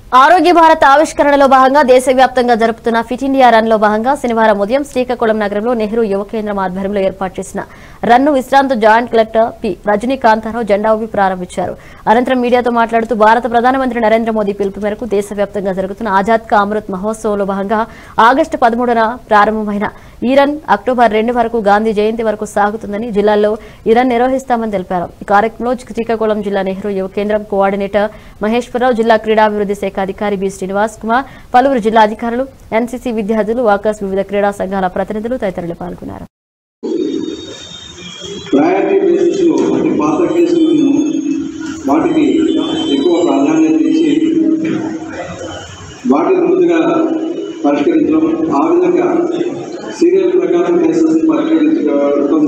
ఆరోగ్య భారత్ ఆవిష్కరణలో భాగంగా దేశవ్యాప్తంగా జరుపుతున్న ఫిట్ ఇండియా రన్ లో భాగంగా శనివారం ఉదయం శ్రీకాకుళం నగరంలో నెహ్రూ యువ కేంద్రం ఆధ్వర్యంలో ఏర్పాటు చేసిన రన్ను విశ్రాంత జాయింట్ కలెక్టర్ పి రజనీకాంతారావు జెండా ఊపి ప్రారంభించారు అనంతరం మీడియాతో మాట్లాడుతూ భారత ప్రధానమంత్రి నరేంద్ర మోదీ పిలుపు మేరకు దేశవ్యాప్తంగా జరుగుతున్న ఆజాద్ కా అమృత్ మహోత్సవంలో భాగంగా ఆగస్టు పదమూడున ప్రారంభమైన ఈ రన్ అక్టోబర్ రెండు వరకు గాంధీ జయంతి వరకు సాగుతుందని జిల్లాల్లో ఈ రన్ నిర్వహిస్తామని తెలిపారు ఈ కార్యక్రమంలో శ్రీకాకుళం జిల్లా నెహ్రూ యువ కేంద్రం కోఆర్డినేటర్ మహేశ్వరరావు జిల్లా క్రీడాభివృద్ధి శాఖ అధికారి బి శ్రీనివాస్ కుమార్ పలువురు జిల్లా అధికారులు ఎన్సీసీ విద్యార్థులు వాకర్స్ వివిధ క్రీడా సంఘాల ప్రతినిధులు తదితరులు పాల్గొన్నారు ప్రయారిటీ బేసిస్లో అంటే పాత కేసులను వాటికి ఎక్కువ ప్రాధాన్యత ఇచ్చి వాటిని ముందుగా పరిష్కరించడం ఆ విధంగా సీరియల్ ప్రకారం కేసెస్ పరిష్కరించడం